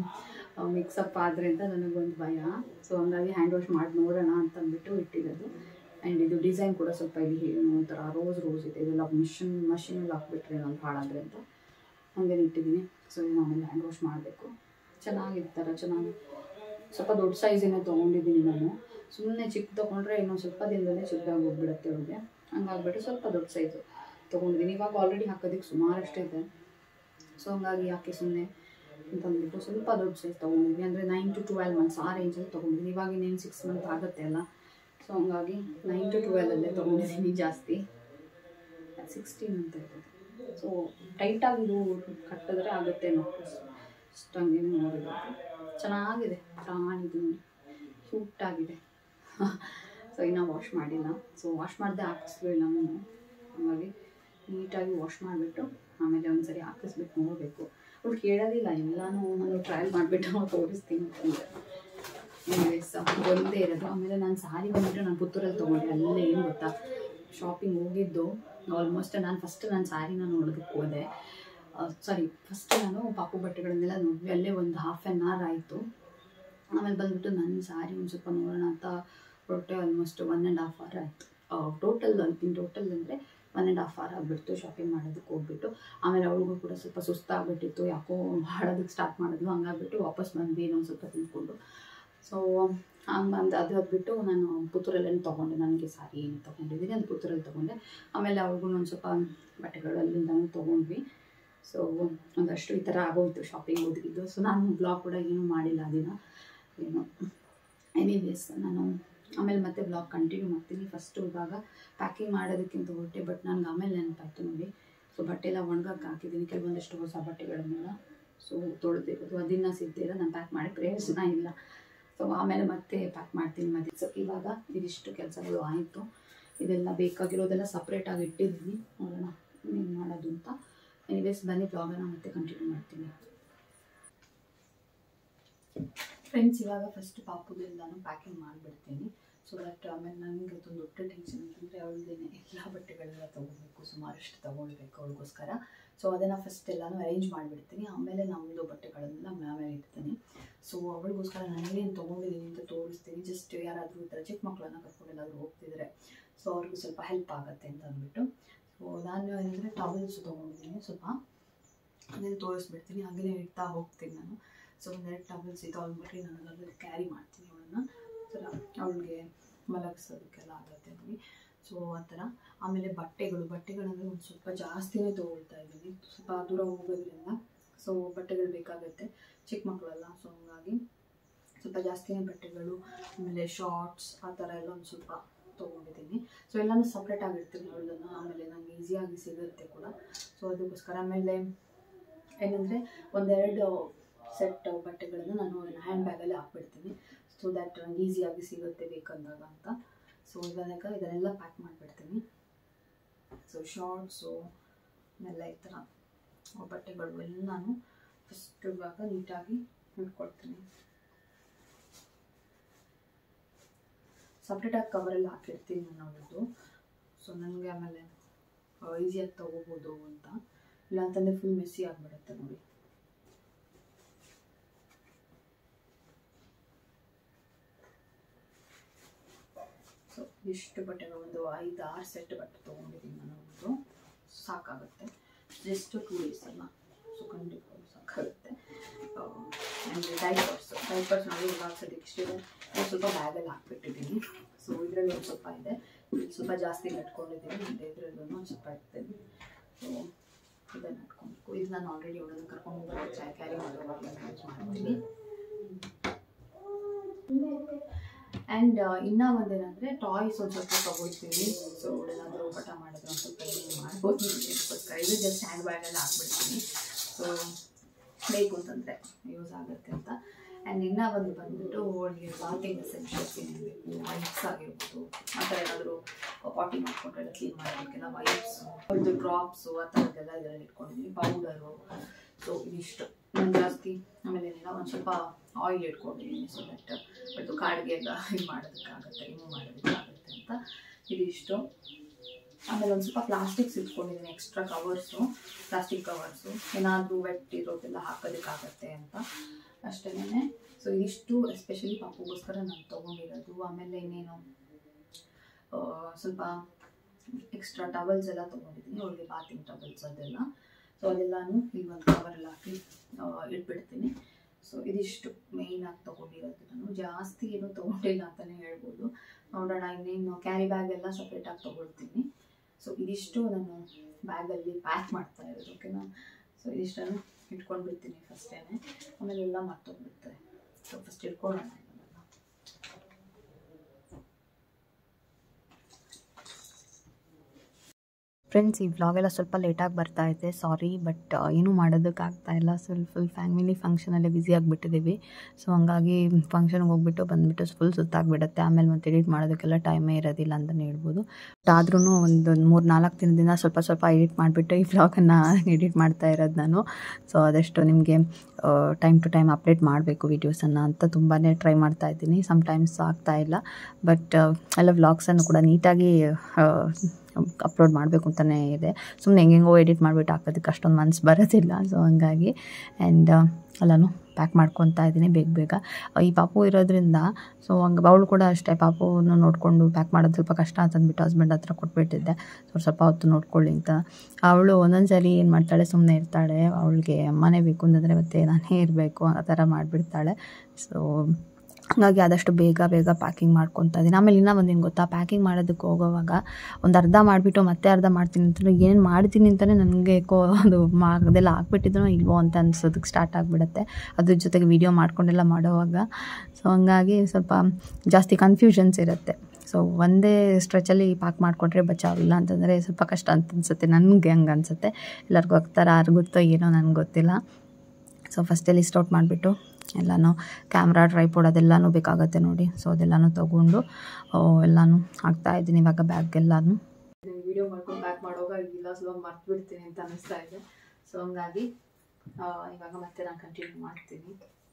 ಮಿಕ್ಸಪ್ ಆದರೆ ಅಂತ ನನಗೊಂದು ಭಯ ಸೊ ಹಂಗಾಗಿ ಹ್ಯಾಂಡ್ ವಾಶ್ ಮಾಡಿ ನೋಡೋಣ ಅಂತ ಅಂದ್ಬಿಟ್ಟು ಇಟ್ಟಿರೋದು ಆ್ಯಂಡ್ ಇದು ಡಿಸೈನ್ ಕೂಡ ಸ್ವಲ್ಪ ಇಲ್ಲಿ ಒಂಥರ ರೋಸ್ ರೋಸ್ ಇದೆ ಇದೆಲ್ಲ ಮಿಷಿನ್ ಮಷಿನಲ್ಲಿ ಹಾಕ್ಬಿಟ್ರೆ ನಾನು ಹಾಳಾದರೆ ಅಂತ ಹಂಗೆ ಇಟ್ಟಿದ್ದೀನಿ ಸೊ ಇದನ್ನ ಆಮೇಲೆ ಹ್ಯಾಂಡ್ ವಾಶ್ ಮಾಡಬೇಕು ಚೆನ್ನಾಗಿದೆ ಥರ ಚೆನ್ನಾಗಿ ಸ್ವಲ್ಪ ದೊಡ್ಡ ಸೈಜಿನೇ ತೊಗೊಂಡಿದ್ದೀನಿ ನಾನು ಸುಮ್ಮನೆ ಚಿಕ್ಕ ತೊಗೊಂಡ್ರೆ ಇನ್ನೊಂದು ಸ್ವಲ್ಪ ದಿನದಲ್ಲೇ ಚಿಕ್ಕದಾಗಿ ಹೋಗ್ಬಿಡುತ್ತೆ ಅವ್ರಿಗೆ ಹಂಗಾಗ್ಬಿಟ್ಟು ಸ್ವಲ್ಪ ದೊಡ್ಡ ಸೈಜು ತೊಗೊಂಡಿದ್ದೀನಿ ಇವಾಗ ಆಲ್ರೆಡಿ ಹಾಕೋದಕ್ಕೆ ಸುಮಾರಷ್ಟು ಇದೆ ಸೊ ಹಂಗಾಗಿ ಯಾಕೆ ಸುಮ್ಮನೆ ಅಂತಂದ್ಬಿಟ್ಟು ಸ್ವಲ್ಪ ದೊಡ್ಡ ಸೈಜ್ ತೊಗೊಂಡಿದ್ವಿ ಅಂದರೆ ನೈನ್ ಟು ಟ್ವೆಲ್ ಮಂತ್ಸ್ ಆ ರೇಂಜಲ್ಲಿ ತೊಗೊಂಡಿದ್ದೀನಿ ಇವಾಗ ಇನ್ನೇನು ಸಿಕ್ಸ್ ಮಂತ್ ಆಗುತ್ತೆ ಅಲ್ಲ ಸೊ ಹಂಗಾಗಿ ನೈನ್ ಟು ಟ್ವೆಲಲ್ಲೇ ತೊಗೊಂಡಿದ್ದೀನಿ ಜಾಸ್ತಿ ಸಿಕ್ಸ್ಟೀನ್ ಅಂತ ಇರೋದು ಸೊ ಟೈಟಾಗಿ ಇದು ಕಟ್ಟಿದ್ರೆ ಆಗುತ್ತೇನೋ ಅಷ್ಟು ಹಂಗೇನು ನೋಡಿದ್ರೆ ಚೆನ್ನಾಗಿದೆ ಪ್ರಾಣಿದು ನೋಡಿ ಕ್ಯೂಟಾಗಿದೆ ಸೊ ಇನ್ನೂ ವಾಶ್ ಮಾಡಿಲ್ಲ ಸೊ ವಾಶ್ ಮಾಡದೆ ಹಾಕಿಸ್ಲಿಲ್ಲ ನಾನು ಹಾಗಾಗಿ ನೀಟಾಗಿ ವಾಶ್ ಮಾಡಿಬಿಟ್ಟು ಆಮೇಲೆ ಒಂದ್ಸರಿ ಹಾಕಿಸ್ಬಿಟ್ಟು ನೋಡಬೇಕು ಅವ್ಳು ಕೇಳೋದಿಲ್ಲ ಎಲ್ಲನೂ ನಾನು ಟ್ರಯಲ್ ಮಾಡಿಬಿಟ್ಟು ತೋರಿಸ್ತೀನಿ ಅಂತಂದರೆ ಎನಿವೇಸ್ ಒಂದೇ ಇರೋದು ಆಮೇಲೆ ನಾನು ಸಾರಿ ಬಂದ್ಬಿಟ್ಟು ನಾನು ಪುತ್ತೂರಲ್ಲಿ ತೊಗೊಂಡೆ ಅಲ್ಲೇ ಏನು ಗೊತ್ತಾ ಶಾಪಿಂಗ್ ಹೋಗಿದ್ದು ಆಲ್ಮೋಸ್ಟ್ ನಾನು ಫಸ್ಟ್ ನಾನು ಸ್ಯಾರಿನ ನೋಡೋದಕ್ಕೆ ಹೋದೆ ಸಾರಿ ಫಸ್ಟ್ ನಾನು ಪಾಪು ಬಟ್ಟೆಗಳನ್ನೆಲ್ಲ ನೋಡಿದ್ವಿ ಅಲ್ಲೇ ಒಂದು ಹಾಫ್ ಆ್ಯನ್ ಅವರ್ ಆಯಿತು ಆಮೇಲೆ ಬಂದ್ಬಿಟ್ಟು ನನ್ನ ಸ್ಯಾರಿ ಒಂದು ಸ್ವಲ್ಪ ನೋಡೋಣ ಅಂತ ಹೊರಟೆ almost one and half hour ಆಯಿತು ಟೋಟಲ್ ಇನ್ ಟೋಟಲ್ ಅಂದರೆ ಒನ್ ಆ್ಯಂಡ್ ಹಾಫ್ ಅವರ್ ಆಗಿಬಿಡ್ತು ಶಾಪಿಂಗ್ ಮಾಡೋದಕ್ಕೆ ಹೋಗ್ಬಿಟ್ಟು ಆಮೇಲೆ ಅವಳಿಗೂ ಕೂಡ ಸ್ವಲ್ಪ ಸುಸ್ತಾಗ್ಬಿಟ್ಟಿತ್ತು ಯಾಕೋ ಮಾಡೋದಕ್ಕೆ ಸ್ಟಾರ್ಟ್ ಮಾಡಿದ್ಲು ಹಂಗಾಗ್ಬಿಟ್ಟು ವಾಪಸ್ ಬಂದ್ವಿ ಇನ್ನೊಂದು ಸ್ವಲ್ಪ ತಿಂದ್ಕೊಂಡು ಸೊ ಹಂಗೆ ಅಂತ ಅದು ಬಿಟ್ಟು ನಾನು ಪುತ್ತೂರಲ್ಲೇ ತೊಗೊಂಡೆ ನನಗೆ ಸಾರಿ ಏನು ತೊಗೊಂಡಿದ್ದೀನಿ ಅದು ಪುತ್ತೂರಲ್ಲಿ ತೊಗೊಂಡೆ ಆಮೇಲೆ ಅವ್ರಿಗೂ ಒಂದು ಸ್ವಲ್ಪ ಬಟ್ಟೆಗಳು ಅಲ್ಲಿಂದನೂ ತೊಗೊಂಡ್ವಿ ಸೊ ಒಂದಷ್ಟು ಈ ಥರ ಆಗೋಯ್ತು ಶಾಪಿಂಗ್ ಹೋಗಿದ್ದು ಸೊ ನಾನು ಬ್ಲಾಗ್ ಕೂಡ ಏನೂ ಮಾಡಿಲ್ಲ ದಿನ ಏನು ಎನಿವೇಸ್ ನಾನು ಆಮೇಲೆ ಮತ್ತೆ ಬ್ಲಾಗ್ ಕಂಟಿನ್ಯೂ ಮಾಡ್ತೀನಿ ಫಸ್ಟು ಇವಾಗ ಪ್ಯಾಕಿಂಗ್ ಮಾಡೋದಕ್ಕಿಂತ ಹೊರಟೆ ಬಟ್ ನನಗೆ ಆಮೇಲೆ ನೆನಪಾಯ್ತು ನೋಡಿ ಸೊ ಬಟ್ಟೆ ಎಲ್ಲ ಒಣಗಕ್ಕೆ ಹಾಕಿದ್ದೀನಿ ಕೆಲವೊಂದಷ್ಟು ಹೊಸ ಬಟ್ಟೆಗಳನ್ನೆಲ್ಲ ಸೊ ತೊಳೆದಿರೋದು ಅದನ್ನು ಸಿಗ್ದಿರ ನಾನು ಪ್ಯಾಕ್ ಮಾಡಿ ಪ್ರಯೋಜನ ಇಲ್ಲ ಸೊ ಆಮೇಲೆ ಮತ್ತೆ ಪ್ಯಾಕ್ ಮಾಡ್ತೀನಿ ಮತ್ತೆ ಸೊ ಇವಾಗ ಇದಿಷ್ಟು ಕೆಲಸಗಳು ಆಯಿತು ಇದೆಲ್ಲ ಬೇಕಾಗಿರೋದೆಲ್ಲ ಸಪ್ರೇಟಾಗಿ ಇಟ್ಟಿದ್ದೀನಿ ನೋಡೋಣ ಏನು ಮಾಡೋದು ಅಂತ ಎನಿವೇಸ್ ಬನ್ನಿ ಬ್ಲಾಗನ್ನ ಮತ್ತೆ ಕಂಟಿನ್ಯೂ ಮಾಡ್ತೀನಿ ಫ್ರೆಂಡ್ಸ್ ಇವಾಗ ಫಸ್ಟ್ ಪಾಪುದೆಲ್ಲನೂ ಪ್ಯಾಕಿಂಗ್ ಮಾಡಿಬಿಡ್ತೀನಿ ಸೊ ದಟ್ ಆಮೇಲೆ ನನಗೆ ಅದೊಂದು ದೊಡ್ಡ ಟೆನ್ಷನ್ ಅಂತಂದರೆ ಅವಳದೇನೆ ಎಲ್ಲ ಬಟ್ಟೆಗಳೆಲ್ಲ ತೊಗೊಳ್ಬೇಕು ಸುಮಾರಷ್ಟು ತೊಗೊಳ್ಬೇಕು ಅವಳಿಗೋಸ್ಕರ ಸೊ ಅದನ್ನು ಫಸ್ಟ್ ಎಲ್ಲನೂ ಅರೇಂಜ್ ಮಾಡಿಬಿಡ್ತೀನಿ ಆಮೇಲೆ ನಮ್ಮದು ಬಟ್ಟೆಗಳನ್ನೆಲ್ಲ ಆಮೇಲೆ ಇಡ್ತೀನಿ ಸೊ ಅವಳಿಗೋಸ್ಕರ ನಾನೇನು ತೊಗೊಂಡಿದ್ದೀನಿ ಅಂತ ತೋರಿಸ್ತೀನಿ ಜಸ್ಟ್ ಯಾರಾದರೂ ಈ ಥರ ಚಿಕ್ಕ ಮಕ್ಕಳನ್ನ ಕರ್ಕೊಂಡು ಎಲ್ಲಾದರೂ ಹೋಗ್ತಿದ್ರೆ ಸೊ ಅವ್ರಿಗೂ ಸ್ವಲ್ಪ ಹೆಲ್ಪ್ ಆಗುತ್ತೆ ಅಂತ ಅಂದ್ಬಿಟ್ಟು ಸೊ ನಾನು ಏನಂದರೆ ಟವಲ್ಸ್ ತೊಗೊಂಡಿದ್ದೀನಿ ಸ್ವಲ್ಪ ಅದನ್ನು ತೋರಿಸ್ಬಿಡ್ತೀನಿ ಹಾಗೆಯೇ ಇಡ್ತಾ ಹೋಗ್ತೀನಿ ನಾನು ಸೊ ಒಂದೆರಡು ಟವಲ್ಸ್ ಇದು ಅಂದ್ಬಿಟ್ಟು ನಾನು ಅದರಲ್ಲಿ ಕ್ಯಾರಿ ಮಾಡ್ತೀನಿ ಅವಳನ್ನು ಥರ ಅವಳಿಗೆ ಮಲಗಿಸೋದಕ್ಕೆಲ್ಲ ಆಗುತ್ತೆ ನೋಡಿ ಸೊ ಆ ಥರ ಆಮೇಲೆ ಬಟ್ಟೆಗಳು ಬಟ್ಟೆಗಳಂದರೆ ಒಂದು ಸ್ವಲ್ಪ ಜಾಸ್ತಿನೇ ತೊಗೊಳ್ತಾ ಇದ್ದೀನಿ ಸ್ವಲ್ಪ ದೂರ ಹೋಗೋದ್ರಿಂದ ಸೊ ಬಟ್ಟೆಗಳು ಬೇಕಾಗುತ್ತೆ ಚಿಕ್ಕ ಮಕ್ಕಳಲ್ಲ ಸೊ ಹಂಗಾಗಿ ಸ್ವಲ್ಪ ಜಾಸ್ತಿನೇ ಬಟ್ಟೆಗಳು ಆಮೇಲೆ ಶಾರ್ಟ್ಸ್ ಆ ಥರ ಎಲ್ಲ ಒಂದು ಸ್ವಲ್ಪ ತೊಗೊಂಡಿದ್ದೀನಿ ಸೊ ಎಲ್ಲನೂ ಸಪ್ರೇಟಾಗಿ ಇಡ್ತೀನಿ ಅವಳನ್ನು ಆಮೇಲೆ ನನಗೆ ಈಸಿಯಾಗಿ ಸಿಗುತ್ತೆ ಕೂಡ ಸೊ ಅದಕ್ಕೋಸ್ಕರ ಆಮೇಲೆ ಏನಂದರೆ ಒಂದೆರಡು ಸೆಟ್ ಬಟ್ಟೆಗಳನ್ನು ನಾನು ಹ್ಯಾಂಡ್ ಬ್ಯಾಗಲ್ಲಿ ಹಾಕ್ಬಿಡ್ತೀನಿ ಸೊ ದ್ಯಾಟ್ ನಂಗೆ ಈಸಿಯಾಗಿ ಸಿಗುತ್ತೆ ಬೇಕಂದಾಗ ಅಂತ ಸೊ ಇವಾಗ ಇದನ್ನೆಲ್ಲ ಪ್ಯಾಕ್ ಮಾಡಿಬಿಡ್ತೀನಿ ಸೊ ಶಾರ್ಟ್ಸು ಎಲ್ಲ ಈ ಥರ ಬಟ್ಟೆಗಳು ಎಲ್ಲ ನಾನು ಫಸ್ಟ್ ಇವಾಗ ನೀಟಾಗಿ ಇಟ್ಕೊಳ್ತೀನಿ ಸಪ್ರೇಟಾಗಿ ಕವರಲ್ಲಿ ಹಾಕಿರ್ತೀನಿ ನಾನು ಅವ್ರದ್ದು ಸೊ ನನಗೆ ಆಮೇಲೆ ಈಸಿಯಾಗಿ ತೊಗೋಬೋದು ಅಂತ ಇಲ್ಲಾಂತಂದರೆ ಫುಲ್ ಮೆಸ್ಸಿ ಆಗಿಬಿಡುತ್ತೆ ನೋಡಿ ಸೊ ಇಷ್ಟು ಬಟ್ಟೆಗಳು ಒಂದು ಐದು ಆರು ಸೆಟ್ ಬಟ್ಟೆ ತೊಗೊಂಡಿದ್ದೀನಿ ನಾನು ಒಂದು ಸಾಕಾಗುತ್ತೆ ಜಸ್ಟ್ ಟೂ ಡೇಸ್ ಅಲ್ಲ ಸೊ ಖಂಡಿತ ಸಾಕಾಗುತ್ತೆ ಆ್ಯಂಡ್ ಡೈಪರ್ಸ್ ಡೈಪರ್ಸ್ ನಾವು ಇವಾಗ ಸದ್ಯಕ್ಕೆ ಇಷ್ಟಿದೆ ನಾನು ಸ್ವಲ್ಪ ಬ್ಯಾಗಲ್ಲಿ ಹಾಕ್ಬಿಟ್ಟಿದ್ದೀನಿ ಸೊ ಇದರಲ್ಲಿ ಒಂದು ಸ್ವಲ್ಪ ಇದೆ ಇಲ್ಲಿ ಸ್ವಲ್ಪ ಜಾಸ್ತಿ ಕಟ್ಕೊಂಡಿದ್ದೀನಿ ಮತ್ತು ಇದರಲ್ಲೂ ಒಂದು ಸ್ವಲ್ಪ ಇಡ್ತೀನಿ ಸೊ ಇದನ್ನು ಇಟ್ಕೊಬೇಕು ಇದು ನಾನು ಆಲ್ರೆಡಿ ಅವಳನ್ನು ಕರ್ಕೊಂಡು ಹೋಗಿ ಕ್ಯಾರಿ ಮಾಡುವಾಗ ಮ್ಯಾನೇಜ್ ಮಾಡ್ತೀನಿ ಆ್ಯಂಡ್ ಇನ್ನೂ ಒಂದೇನಂದರೆ ಟಾಯ್ಸ್ ಒಂದು ಸ್ವಲ್ಪ ತೊಗೊಳ್ತೀವಿ ಸೊ ಏನಾದರೂ ಊಟ ಮಾಡಿದ್ರೆ ಒಂದು ಸ್ವಲ್ಪ ಏನು ಮಾಡ್ಬೋದು ಅದಕ್ಕೋಸ್ಕರ ಇದು ಜಸ್ಟ್ ಹ್ಯಾಂಡ್ ಬ್ಯಾಗಲ್ಲಿ ಹಾಕ್ಬಿಡ್ತೀನಿ ಸೊ ಬೇಕು ಅಂತಂದರೆ ಯೂಸ್ ಆಗುತ್ತೆ ಅಂತ ಆ್ಯಂಡ್ ಇನ್ನ ಒಂದು ಬಂದ್ಬಿಟ್ಟು ಅವಳಿಗೆ ಬಾತಿಂಗ್ ಎಸೆನ್ಷಿಯಲ್ಸ್ ಏನೇನು ಬೇಕು ವೈಪ್ಸ್ ಆಗಿರ್ಬೋದು ಆ ಥರ ಏನಾದರೂ ಪಾಟಿ ಮಾಡ್ಕೊಂಡ್ರೆ ಕ್ಲೀನ್ ಮಾಡೋದಕ್ಕೆಲ್ಲ ವೈಪ್ಸ್ ಒಂದು ಡ್ರಾಪ್ಸು ಆ ಥರದ್ದೆಲ್ಲ ಇದರಲ್ಲಿ ಇಟ್ಕೊಂಡಿದ್ದೀನಿ ಪೌಡರು ಸೊ ಇದಿಷ್ಟು ನಾನು ಜಾಸ್ತಿ ಆಮೇಲೆ ಏನಿಲ್ಲ ಒಂದು ಸ್ವಲ್ಪ ಆಯಿಲ್ ಇಟ್ಕೊಂಡಿದ್ದೀನಿ ಸೊ ದಟ್ ಅದು ಕಾಡಿಗೆ ಎಲ್ಲ ಇದು ಮಾಡೋದಕ್ಕಾಗುತ್ತೆ ರಿಮೂವ್ ಮಾಡೋದಕ್ಕಾಗುತ್ತೆ ಅಂತ ಇದಿಷ್ಟು ಆಮೇಲೆ ಒಂದು ಸ್ವಲ್ಪ ಪ್ಲಾಸ್ಟಿಕ್ಸ್ ಇಟ್ಕೊಂಡಿದ್ದೀನಿ ಎಕ್ಸ್ಟ್ರಾ ಕವರ್ಸು ಪ್ಲಾಸ್ಟಿಕ್ ಕವರ್ಸು ಏನಾದರೂ ವೆಟ್ ಇರೋದೆಲ್ಲ ಹಾಕೋದಕ್ಕಾಗತ್ತೆ ಅಂತ ಅಷ್ಟೇನೆ ಸೊ ಇದಿಷ್ಟು ಎಸ್ಪೆಷಲಿ ಪಾಪುಗೋಸ್ಕರ ನಾನು ತೊಗೊಂಡಿರೋದು ಆಮೇಲೆ ಇನ್ನೇನು ಆ, ಸ್ವಲ್ಪ ಎಕ್ಸ್ಟ್ರಾ ಟವಲ್ಸ್ ಎಲ್ಲ ತೊಗೊಂಡಿದ್ದೀನಿ ಅವಳಿಗೆ ಬಾತಿಂಗ್ ಟವಲ್ಸ್ ಅದೆಲ್ಲ ಸೊ ಅದೆಲ್ಲನೂ ಈಗ ಒಂದು ಕವರಲ್ಲಿ ಹಾಕಿ ಆ, ಇಟ್ಬಿಡ್ತೀನಿ ಸೊ ಇದಿಷ್ಟು ಮೇಯ್ನಾಗಿ ತೊಗೊಂಡಿರೋದು ನಾನು ಜಾಸ್ತಿ ಏನು ತೊಗೊಂಡಿಲ್ಲ ಅಂತಲೇ ಹೇಳ್ಬೋದು ನೋಡೋಣ ಇನ್ನೇನು ಕ್ಯಾರಿ ಬ್ಯಾಗ್ ಎಲ್ಲ ಸಪ್ರೇಟಾಗಿ ತೊಗೊಳ್ತೀನಿ ಸೊ ಇದಿಷ್ಟು ನಾನು ಬ್ಯಾಗಲ್ಲಿ ಪ್ಯಾಕ್ ಮಾಡ್ತಾ ಇರೋದು ಓಕೆನಾ ಸೊ ಇದಿಷ್ಟನ್ನು ಇಟ್ಕೊಂಡು ಬಿಡ್ತೀನಿ ಫಸ್ಟೇ ಆಮೇಲೆ ಎಲ್ಲ ಮರ್ತೋಗ್ಬಿಡ್ತಾರೆ ಸೊ ಫಸ್ಟ್ ಇಟ್ಕೊಳ್ಳೋಣ ಇದನ್ನೆಲ್ಲ. ಫ್ರೆಂಡ್ಸ್ ಈ ವ್ಲಾಗೆಲ್ಲ ಸ್ವಲ್ಪ ಲೇಟಾಗಿ ಬರ್ತಾ ಇದೆ ಸಾರಿ ಬಟ್ ಏನೂ ಮಾಡೋದಕ್ಕಾಗ್ತಾ ಇಲ್ಲ ಸ್ವಲ್ಪ ಫುಲ್ ಫ್ಯಾಮಿಲಿ ಫಂಕ್ಷನಲ್ಲೇ ಬ್ಯುಸಿ ಆಗಿಬಿಟ್ಟಿದ್ದೀವಿ ಸೊ ಹಂಗಾಗಿ ಫಂಕ್ಷನ್ಗೆ ಹೋಗ್ಬಿಟ್ಟು ಬಂದುಬಿಟ್ಟು ಫುಲ್ ಸುತ್ತಾಗ್ಬಿಡುತ್ತೆ ಆಮೇಲೆ ಮತ್ತೆ ಎಡಿಟ್ ಮಾಡೋದಕ್ಕೆಲ್ಲ ಟೈಮೇ ಇರೋದಿಲ್ಲ ಅಂತಲೇ ಹೇಳ್ಬೋದು ಬಟ್ ಆದ್ರೂ ಒಂದು ಮೂರು ನಾಲ್ಕು ದಿನದಿಂದ ಸ್ವಲ್ಪ ಸ್ವಲ್ಪ ಎಡಿಟ್ ಮಾಡಿಬಿಟ್ಟು ಈ ವ್ಲಾಗನ್ನು ಎಡಿಟ್ ಮಾಡ್ತಾ ಇರೋದು ನಾನು ಸೊ ಅದಷ್ಟು ನಿಮಗೆ ಟೈಮ್ ಟು ಟೈಮ್ ಅಪ್ಡೇಟ್ ಮಾಡಬೇಕು ವೀಡಿಯೋಸನ್ನು ಅಂತ ತುಂಬಾ ಟ್ರೈ ಮಾಡ್ತಾ ಇದ್ದೀನಿ ಸಮ್ಟೈಮ್ಸ್ ಆಗ್ತಾ ಇಲ್ಲ ಬಟ್ ಎಲ್ಲ ವ್ಲಾಗ್ಸನ್ನು ಕೂಡ ನೀಟಾಗಿ ಅಪ್ಲೋಡ್ ಮಾಡಬೇಕು ಅಂತಲೇ ಇದೆ ಸುಮ್ಮನೆ ಹೆಂಗೆಂಗೋ ಎಡಿಟ್ ಮಾಡಿಬಿಟ್ಟು ಹಾಕೋದಕ್ಕೆ ಅಷ್ಟೊಂದು ಮನ್ಸು ಬರೋದಿಲ್ಲ ಸೊ ಹಂಗಾಗಿ ಆ್ಯಂಡ್ ಎಲ್ಲನೂ ಪ್ಯಾಕ್ ಮಾಡ್ಕೊತಾ ಇದ್ದೀನಿ ಬೇಗ ಬೇಗ ಈ ಪಾಪು ಇರೋದ್ರಿಂದ ಸೊ ಹಂಗೆ ಅವಳು ಕೂಡ ಅಷ್ಟೇ ಪಾಪುನ ನೋಡಿಕೊಂಡು ಪ್ಯಾಕ್ ಮಾಡೋದು ಸ್ವಲ್ಪ ಕಷ್ಟ ಅಂತಂದ್ಬಿಟ್ಟು ಹಸ್ಬೆಂಡ್ ಹತ್ರ ಕೊಟ್ಬಿಟ್ಟಿದ್ದೆ ಸೊ ಸ್ವಲ್ಪ ಹೊತ್ತು ನೋಡ್ಕೊಳ್ಳಿ ಅಂತ ಅವಳು ಒಂದೊಂದು ಸರಿ ಏನು ಮಾಡ್ತಾಳೆ ಸುಮ್ಮನೆ ಇರ್ತಾಳೆ ಅವಳಿಗೆ ಅಮ್ಮನೇ ಬೇಕು ಅಂತಂದರೆ ಮತ್ತೆ ನಾನೇ ಇರಬೇಕು ಆ ಥರ ಮಾಡಿಬಿಡ್ತಾಳೆ ಸೊ ಹಾಗಾಗಿ ಆದಷ್ಟು ಬೇಗ ಬೇಗ ಪ್ಯಾಕಿಂಗ್ ಮಾಡ್ಕೊತಾ ಇದ್ದೀನಿ ಆಮೇಲೆ ಇನ್ನೂ ಒಂದೇನು ಗೊತ್ತಾ ಪ್ಯಾಕಿಂಗ್ ಮಾಡೋದಕ್ಕೆ ಹೋಗೋವಾಗ ಒಂದು ಅರ್ಧ ಮಾಡಿಬಿಟ್ಟು ಮತ್ತೆ ಅರ್ಧ ಮಾಡ್ತೀನಿ ಅಂತ ಏನು ಮಾಡ್ತೀನಿ ಅಂತಲೇ ನನಗೆ ಕೋ ಅದು ಮಾ ಅದೆಲ್ಲ ಹಾಕ್ಬಿಟ್ಟಿದ್ನೋ ಇಲ್ವೋ ಅಂತ ಅನ್ಸೋದಕ್ಕೆ ಸ್ಟಾರ್ಟ್ ಆಗಿಬಿಡುತ್ತೆ ಅದ್ರ ಜೊತೆಗೆ ವೀಡಿಯೋ ಮಾಡ್ಕೊಂಡೆಲ್ಲ ಮಾಡೋವಾಗ ಸೊ ಹಂಗಾಗಿ ಸ್ವಲ್ಪ ಜಾಸ್ತಿ ಕನ್ಫ್ಯೂಷನ್ಸ್ ಇರುತ್ತೆ ಸೊ ಒಂದೇ ಸ್ಟ್ರೆಚಲ್ಲಿ ಪ್ಯಾಕ್ ಮಾಡಿಕೊಂಡ್ರೆ ಬಚಾವಿಲ್ಲ ಅಂತಂದರೆ ಸ್ವಲ್ಪ ಕಷ್ಟ ಅಂತ ಅನಿಸುತ್ತೆ ನನಗೆ ಹಂಗೆ ಅನಿಸುತ್ತೆ ಎಲ್ಲರಿಗೂ ಆಗ್ತಾರ ಆಗುತ್ತೋ ಏನೋ ನನಗೆ ಗೊತ್ತಿಲ್ಲ ಸೊ ಫಸ್ಟೇ ಲಿಸ್ಟ್ ಔಟ್ ಮಾಡಿಬಿಟ್ಟು ಎಲ್ಲನೂ ಕ್ಯಾಮ್ರಾ ಟ್ರೈಪೋಡ್ ಅದೆಲ್ಲನೂ ಬೇಕಾಗತ್ತೆ ನೋಡಿ ಸೊ ಅದೆಲ್ಲನೂ ತೊಗೊಂಡು ಎಲ್ಲನೂ ಹಾಕ್ತಾ ಇದ್ದೀನಿ ಇವಾಗ ಬ್ಯಾಗ್ ಎಲ್ಲನೂ ವಿಡಿಯೋ ಮಾಡ್ಕೊಂಡು ಪ್ಯಾಕ್ ಮಾಡುವಾಗ ಇಲ್ಲ ಸ್ವಲ್ಪ ಮರ್ತು ಬಿಡ್ತೀನಿ ಅಂತ ಅನಿಸ್ತಾ ಇದೆ ಸೊ ಹಂಗಾಗಿ ಆ, ಇವಾಗ ಮತ್ತೆ ನಾನು ಕಂಟಿನ್ಯೂ ಮಾಡ್ತೀನಿ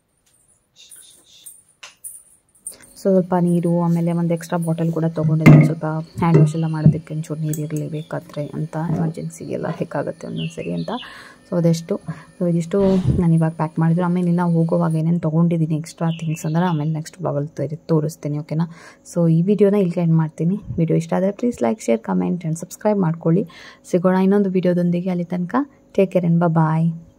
ಸ್ವಲ್ಪ ನೀರು ಆಮೇಲೆ ಒಂದು ಎಕ್ಸ್ಟ್ರಾ ಬಾಟಲ್ ಕೂಡ ತೊಗೊಂಡಿದ್ದೀನಿ ಸ್ವಲ್ಪ ಹ್ಯಾಂಡ್ ವಾಶ್ ಎಲ್ಲ ಮಾಡೋದಕ್ಕೆ ಒಂಚೂರು ನೀರು ಇರಲಿ ಬೇಕಾದರೆ ಅಂತ ಎಮರ್ಜೆನ್ಸಿಗೆಲ್ಲ ಬೇಕಾಗುತ್ತೆ ಒಂದೊಂದು ಸರಿ ಅಂತ ಸೊ ಅದೆಷ್ಟು ಸೊ ಇದಿಷ್ಟು ನಾನು ಇವಾಗ ಪ್ಯಾಕ್ ಮಾಡಿದ್ರು ಆಮೇಲೆ ಇನ್ನು ಹೋಗೋವಾಗ ಏನೇನು ತೊಗೊಂಡಿದ್ದೀನಿ ಎಕ್ಸ್ಟ್ರಾ ಥಿಂಗ್ಸ್ ಅಂದ್ರೆ ಆಮೇಲೆ ನೆಕ್ಸ್ಟ್ ಬ್ಲಾಗಲ್ಲಿ ತೋರಿ ತೋರಿಸ್ತೀನಿ ಓಕೆನಾ ಸೊ ಈ ವಿಡಿಯೋನ ಇಲ್ಲಿಗೆ ಎಂಡ್ ಮಾಡ್ತೀನಿ ವಿಡಿಯೋ ಇಷ್ಟ ಆದರೆ please like share comment and subscribe ಮಾಡ್ಕೊಳ್ಳಿ ಸಿಗೋಣ ಇನ್ನೊಂದು ವಿಡಿಯೋದೊಂದಿಗೆ ಅಲ್ಲಿ ತನಕ ಟೇಕ್ ಕೇರ್ ಆ್ಯಂಡ್ ಬಾಯ್